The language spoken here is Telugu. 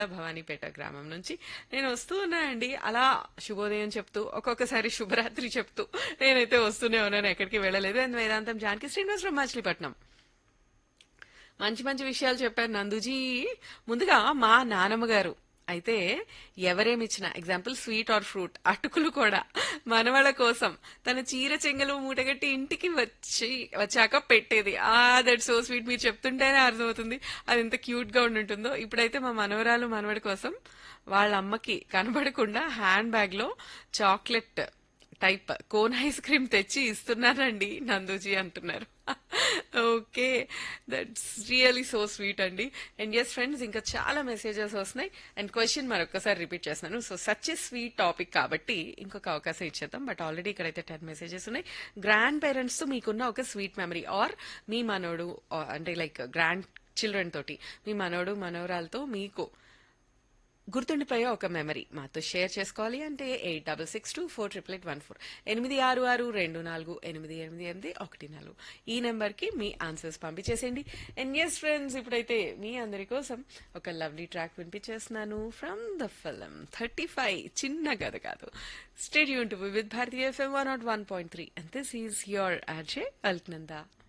భవానీపేట గ్రామం నుంచి నేను వస్తూ ఉన్నానండి అలా శుభోదయం చెప్తూ ఒక్కొక్కసారి శుభరాత్రి చెప్తూ నేనైతే వస్తూనే ఉన్నాను ఎక్కడికి వెళ్ళలేదు అండ్ వేదాంతం జానకి శ్రీనివాసరావు మచిలీపట్నం మంచి మంచి విషయాలు చెప్పారు నందుజీ ముందుగా మా నానమ్మ గారు అయితే ఎవరేమిచ్చిన ఎగ్జాంపుల్ స్వీట్ ఆర్ ఫ్రూట్ అటుకులు కూడా మనవళ్ళ కోసం తన చీర చెంగలు మూటగట్టి ఇంటికి వచ్చి వచ్చాక పెట్టేది ఆ దట్ సో స్వీట్ మీరు చెప్తుంటేనే అర్థమవుతుంది అది ఎంత క్యూట్ గా ఉంటుందో ఇప్పుడైతే మా మనవరాలు మనవడి కోసం వాళ్ళ అమ్మకి కనబడకుండా హ్యాండ్ బ్యాగ్ లో chocolate type cone ice cream తెచ్చి ఇస్తున్నారండి నందూజీ అంటున్నారు okay that's really so sweet అండి అండ్ ఎస్ ఫ్రెండ్స్ ఇంకా చాలా మెసేజెస్ వస్తున్నాయి అండ్ క్వశ్చన్ మరొకసారి రిపీట్ చేస్తున్నాను so such a sweet topic కాబట్టి ఇంకొక అవకాశం ఇచ్చేద్దాం బట్ ఆల్రెడీ ఇక్కడైతే టెన్ మెసేజెస్ ఉన్నాయి గ్రాండ్ పేరెంట్స్ తో మీకున్న ఒక స్వీట్ మెమరీ ఆర్ మీ మనోడు or అంటే లైక్ గ్రాండ్ చిల్డ్రన్ తోటి మీ మనోడు మనవరాలతో మీకు గుర్తుండిపోయే ఒక మెమరీ మాతో షేర్ చేసుకోవాలి అంటే eight double six two four triple eight one four ఎనిమిది ఆరు ఆరు రెండు నాలుగు ఎనిమిది ఎనిమిది ఎనిమిది ఒకటి నాలుగు ఈ నెంబర్కి మీ ఆన్సర్స్ పంపించేసేయండి అండ్ ఎస్ ఫ్రెండ్స్ ఇప్పుడైతే మీ అందరి కోసం ఒక లవ్లీ ట్రాక్ వినిపించేస్తున్నాను from the film thirty five చిన్న కథ కాదు స్టేడియం టు విత్ భారతీయ FM one not one point three and this is your RJ Alaknanda